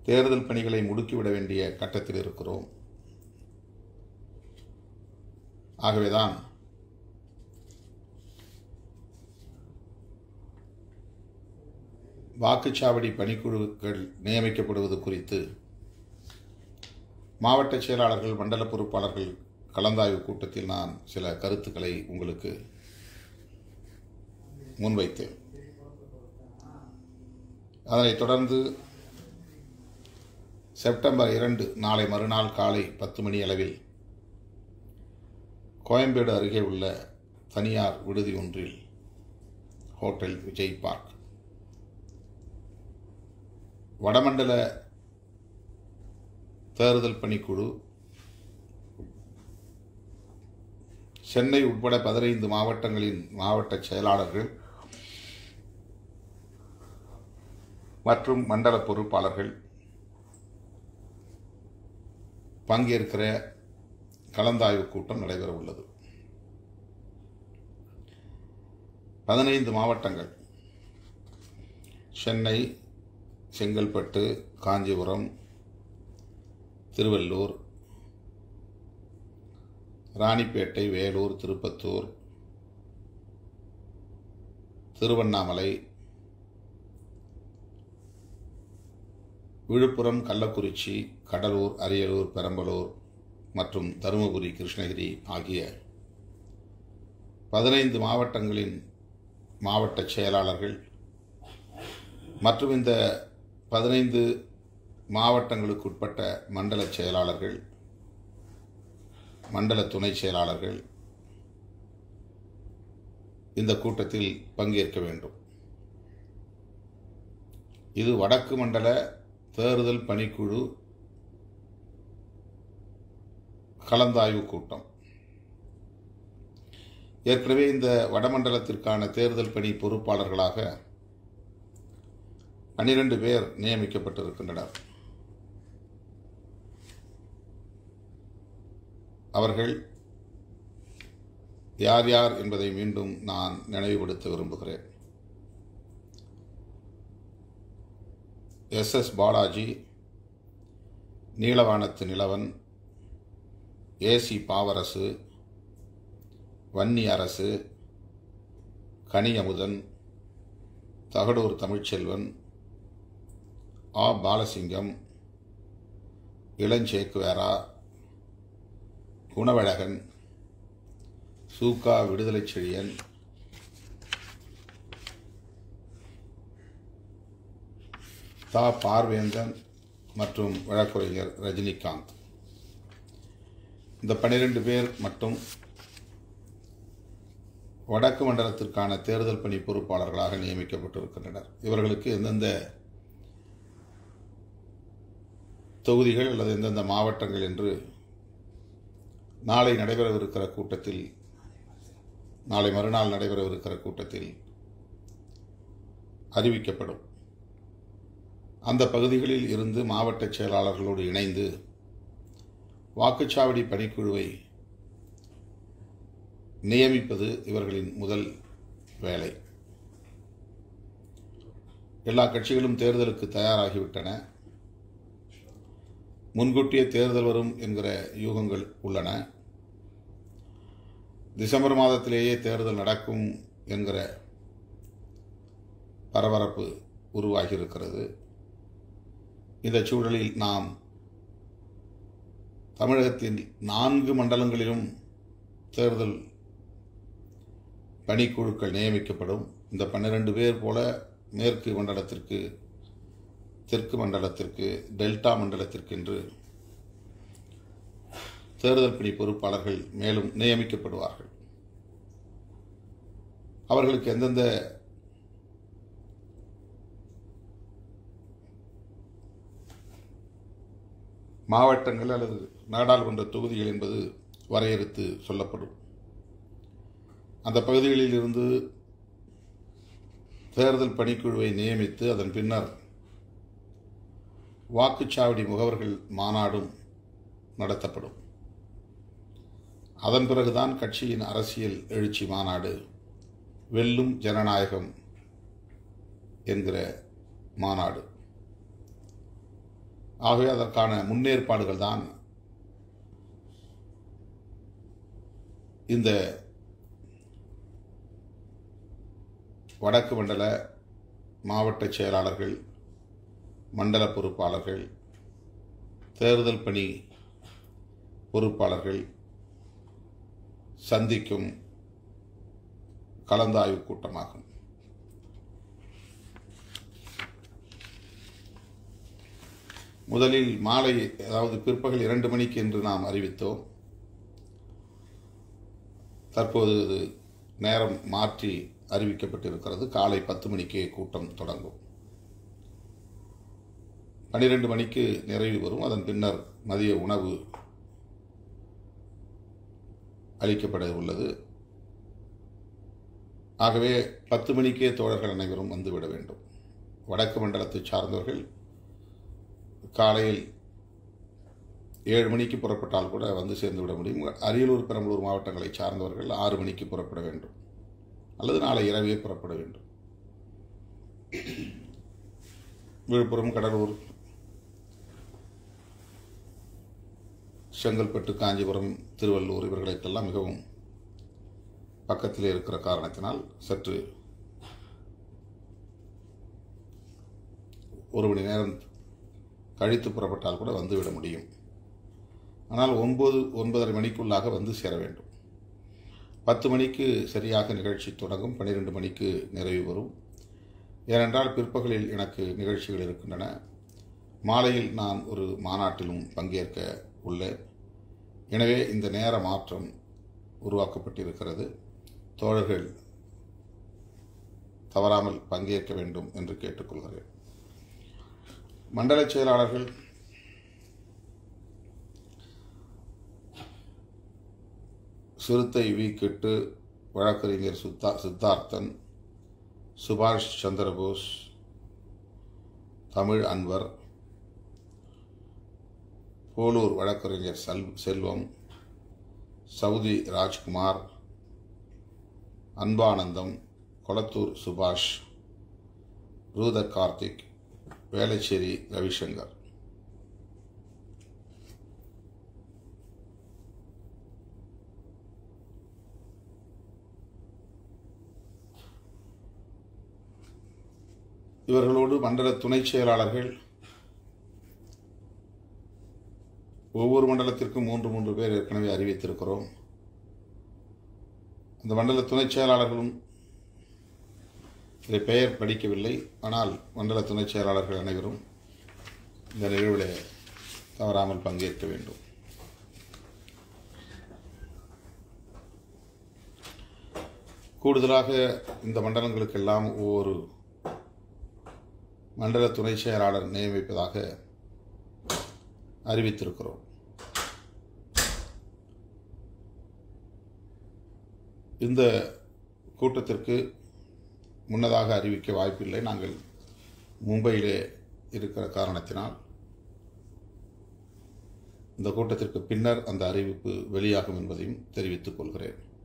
தேர்தல் பணிகளை முடுக்கிவிட வேண்டிய கட்டத்தில் இருக்கிறோம் ஆகவேதான் வாக்குச்சாவடி பணிக்குழுக்கள் நியமிக்கப்படுவது குறித்து மாவட்ட செயலாளர்கள் மண்டல பொறுப்பாளர்கள் கலந்தாய்வு கூட்டத்தில் நான் சில கருத்துக்களை உங்களுக்கு முன்வைத்தேன் அதனைத் தொடர்ந்து செப்டம்பர் இரண்டு நாளை மறுநாள் காலை பத்து மணி அளவில் கோயம்பேடு அருகே உள்ள தனியார் விடுதி ஒன்றில் ஹோட்டல் விஜய் பார்க் வடமண்டல தேர்தல் பணிக்குழு சென்னை உட்பட பதினைந்து மாவட்டங்களின் மாவட்ட செயலாளர்கள் மற்றும் மண்டல பொறுப்பாளர்கள் பங்கேற்கிற கலந்தாய்வு கூட்டம் நடைபெற உள்ளது பதினைந்து மாவட்டங்கள் சென்னை செங்கல்பட்டு காஞ்சிபுரம் திருவள்ளூர் ராணிப்பேட்டை வேலூர் திருப்பத்தூர் திருவண்ணாமலை விழுப்புரம் கள்ளக்குறிச்சி கடலூர் அரியலூர் பெரம்பலூர் மற்றும் தருமபுரி கிருஷ்ணகிரி ஆகிய பதினைந்து மாவட்டங்களின் மாவட்ட செயலாளர்கள் மற்றும் இந்த பதினைந்து மாவட்டங்களுக்கு உட்பட்ட மண்டல செயலாளர்கள் மண்டல துணை செயலாளர்கள் இந்த கூட்டத்தில் பங்கேற்க வேண்டும் இது வடக்கு மண்டல தேர்தல் பணிக்குழு கலந்தாய்வு கூட்டம் ஏற்கனவே இந்த வடமண்டலத்திற்கான தேர்தல் பணி பொறுப்பாளர்களாக பன்னிரண்டு பேர் நியமிக்கப்பட்டிருக்கின்றனர் அவர்கள் யார் யார் என்பதை மீண்டும் நான் நினைவுபடுத்த விரும்புகிறேன் S S Balaji Neelavanathu Nilavan AC Pavarasu Vanni Arasu Kaniyamudhan Thagadur Tamilselvan ஆ பாலசிங்கம் இளஞ்சேக்குவேரா குணவழகன் சூகா விடுதலை செழியன் தா பார்வேந்தன் மற்றும் வழக்குரைஞர் ரஜினிகாந்த் இந்த பன்னிரண்டு பேர் மட்டும் வடக்கு மண்டலத்திற்கான தேர்தல் பணி பொறுப்பாளர்களாக நியமிக்கப்பட்டிருக்கின்றனர் இவர்களுக்கு எந்தெந்த தொகுதிகள் அல்லது எந்தெந்த மாவட்டங்கள் என்று நாளை நடைபெறவிருக்கிற கூட்டத்தில் நாளை மறுநாள் நடைபெறவிருக்கிற கூட்டத்தில் அறிவிக்கப்படும் அந்த பகுதிகளில் இருந்து மாவட்ட செயலாளர்களோடு இணைந்து வாக்குச்சாவடி பணிக்குழுவை நியமிப்பது இவர்களின் முதல் வேலை எல்லா கட்சிகளும் தேர்தலுக்கு தயாராகிவிட்டன முன்கூட்டியே தேர்தல் வரும் என்கிற யூகங்கள் உள்ளன டிசம்பர் மாதத்திலேயே தேர்தல் நடக்கும் என்கிற பரபரப்பு உருவாகி இருக்கிறது இந்த சூழலில் நாம் தமிழகத்தின் நான்கு மண்டலங்களிலும் தேர்தல் பணிக்குழுக்கள் நியமிக்கப்படும் இந்த பன்னிரண்டு பேர் போல மேற்கு மண்டலத்திற்கு தெற்கு மண்டலத்திற்கு டெல்டா மண்டலத்திற்கு என்று தேர்தல் பணி பொறுப்பாளர்கள் மேலும் நியமிக்கப்படுவார்கள் அவர்களுக்கு எந்தெந்த மாவட்டங்கள் அல்லது நாடாளுமன்ற தொகுதிகள் என்பது வரையறுத்து சொல்லப்படும் அந்த பகுதிகளில் இருந்து தேர்தல் பணிக்குழுவை நியமித்து அதன் பின்னர் வாக்குச்சாவடி முகவர்கள் மாநாடும் நடத்தப்படும் அதன் பிறகுதான் கட்சியின் அரசியல் எழுச்சி மாநாடு வெல்லும் ஜனநாயகம் என்கிற மாநாடு ஆகவே அதற்கான முன்னேற்பாடுகள் தான் இந்த வடக்கு மண்டல மாவட்ட செயலாளர்கள் மண்டல பொறுப்பாளர்கள் தேர்தல் பணி பொறுப்பாளர்கள் சந்திக்கும் கலந்தாய்வு கூட்டமாகும் முதலில் மாலை அதாவது பிற்பகல் இரண்டு மணிக்கு என்று நாம் அறிவித்தோம் தற்போது இது நேரம் மாற்றி அறிவிக்கப்பட்டிருக்கிறது காலை பத்து மணிக்கே கூட்டம் தொடங்கும் பன்னிரண்டு மணிக்கு நிறைவு வரும் அதன் பின்னர் மதிய உணவு அளிக்கப்பட உள்ளது ஆகவே பத்து மணிக்கே தோழர்கள் அனைவரும் வந்துவிட வேண்டும் வடக்கு மண்டலத்தை சார்ந்தவர்கள் காலையில் ஏழு மணிக்கு புறப்பட்டால் கூட வந்து சேர்ந்து விட முடியும் அரியலூர் பெரம்பலூர் மாவட்டங்களை சார்ந்தவர்கள் ஆறு மணிக்கு புறப்பட வேண்டும் அல்லது நாளை இரவே புறப்பட வேண்டும் விழுப்புரம் கடலூர் செங்கல்பட்டு காஞ்சிபுரம் திருவள்ளூர் இவர்களுக்கெல்லாம் மிகவும் பக்கத்தில் இருக்கிற காரணத்தினால் சற்று ஒரு மணி நேரம் கழித்து புறப்பட்டால் கூட வந்துவிட முடியும் ஆனால் ஒன்பது ஒன்பதரை மணிக்குள்ளாக வந்து சேர வேண்டும் பத்து மணிக்கு சரியாக நிகழ்ச்சி தொடங்கும் பன்னிரெண்டு மணிக்கு நிறைவு வரும் ஏனென்றால் பிற்பகலில் எனக்கு நிகழ்ச்சிகள் இருக்கின்றன மாலையில் நான் ஒரு மாநாட்டிலும் பங்கேற்க உள்ளேன் எனவே இந்த நேர மாற்றம் உருவாக்கப்பட்டிருக்கிறது தோழர்கள் தவறாமல் பங்கேற்க வேண்டும் என்று கேட்டுக்கொள்கிறேன் மண்டல செயலாளர்கள் சிறுத்தை வி கெட்டு வழக்கறிஞர் சுத்தா சித்தார்த்தன் சுபாஷ் சந்திரபோஸ் தமிழ் அன்வர் போலூர் வழக்கறிஞர் செல் செல்வம் சவுதி ராஜ்குமார் அன்பானந்தம் கொளத்தூர் சுபாஷ் ரூதர் கார்த்திக் வேளச்சேரி ரவிசங்கர் இவர்களோடு மண்டல துணை செயலாளர்கள் ஒவ்வொரு மண்டலத்திற்கும் மூன்று மூன்று பேர் ஏற்கனவே அறிவித்திருக்கிறோம் அந்த மண்டல துணை செயலாளர்களும் இதை பெயர் படிக்கவில்லை ஆனால் மண்டல துணை செயலாளர்கள் அனைவரும் இந்த நிகழ்வில் தவறாமல் பங்கேற்க வேண்டும் கூடுதலாக இந்த மண்டலங்களுக்கெல்லாம் ஒவ்வொரு மண்டல துணை செயலாளர் நியமிப்பதாக அறிவித்திருக்கிறோம் இந்த கூட்டத்திற்கு முன்னதாக அறிவிக்க வாய்ப்பில்லை நாங்கள் மும்பையிலே இருக்கிற காரணத்தினால் இந்த கூட்டத்திற்கு பின்னர் அந்த அறிவிப்பு வெளியாகும் என்பதையும் தெரிவித்துக் கொள்கிறேன்